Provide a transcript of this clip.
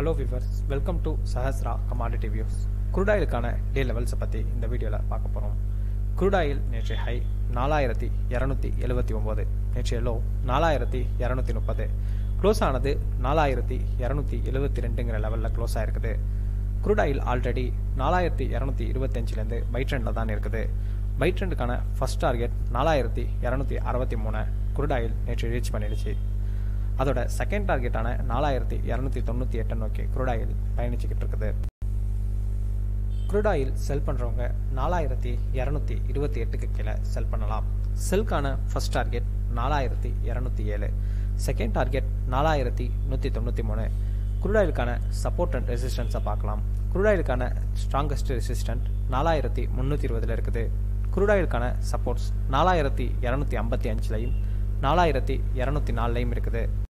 hello viewers welcome to Sahasra commodity views குரூடாயிலுக்கான day லெவல்ஸை பற்றி இந்த வீடியோவில் பார்க்க போகிறோம் குரூடாயில் நேற்றைய ஹை நாலாயிரத்தி இரநூத்தி எழுபத்தி ஒம்பது நேற்றைய லோ நாலாயிரத்தி இரநூத்தி முப்பது க்ளோஸ் ஆனது நாலாயிரத்தி இரநூத்தி எழுபத்தி ரெண்டுங்கிற லெவலில் க்ளோஸ் ஆயிருக்குது குரூடாயில் ஆல்ரெடி நாலாயிரத்தி இரநூத்தி இருபத்தஞ்சிலேருந்து பை ட்ரெண்டில் தான் இருக்குது பை ட்ரெண்டுக்கான ஃபர்ஸ்ட் டார்கெட் நாலாயிரத்தி இரநூத்தி அறுபத்தி மூணு குரூடாயில் நேற்று ரீச் பண்ணிடுச்சு அதோட செகண்ட் டார்கெட்டான நாலாயிரத்தி இரநூத்தி தொண்ணூற்றி எட்டை நோக்கி குரூடாயில் பயணிச்சுக்கிட்டு இருக்குது குரூடாயில் செல் பண்ணுறவங்க நாலாயிரத்தி இரநூத்தி இருபத்தி எட்டுக்கு கீழே செல் பண்ணலாம் செல்கான ஃபர்ஸ்ட் டார்கெட் நாலாயிரத்தி இரநூத்தி ஏழு செகண்ட் டார்கெட் நாலாயிரத்தி நூற்றி தொண்ணூற்றி மூணு குரூடாயிலுக்கான சப்போர்ட் அண்ட் ரெசிஸ்டன்ஸை பார்க்கலாம் குரூடாயிலுக்கான ஸ்ட்ராங்கஸ்ட் ரெசிஸ்டன்ட் நாலாயிரத்தி முந்நூற்றி இருபதில் இருக்குது குரூடாயிலுக்கான சப்போர்ட்ஸ் நாலாயிரத்தி இரநூத்தி ஐம்பத்தி அஞ்சுலையும் நாலாயிரத்தி இரநூத்தி நாலுலையும் இருக்குது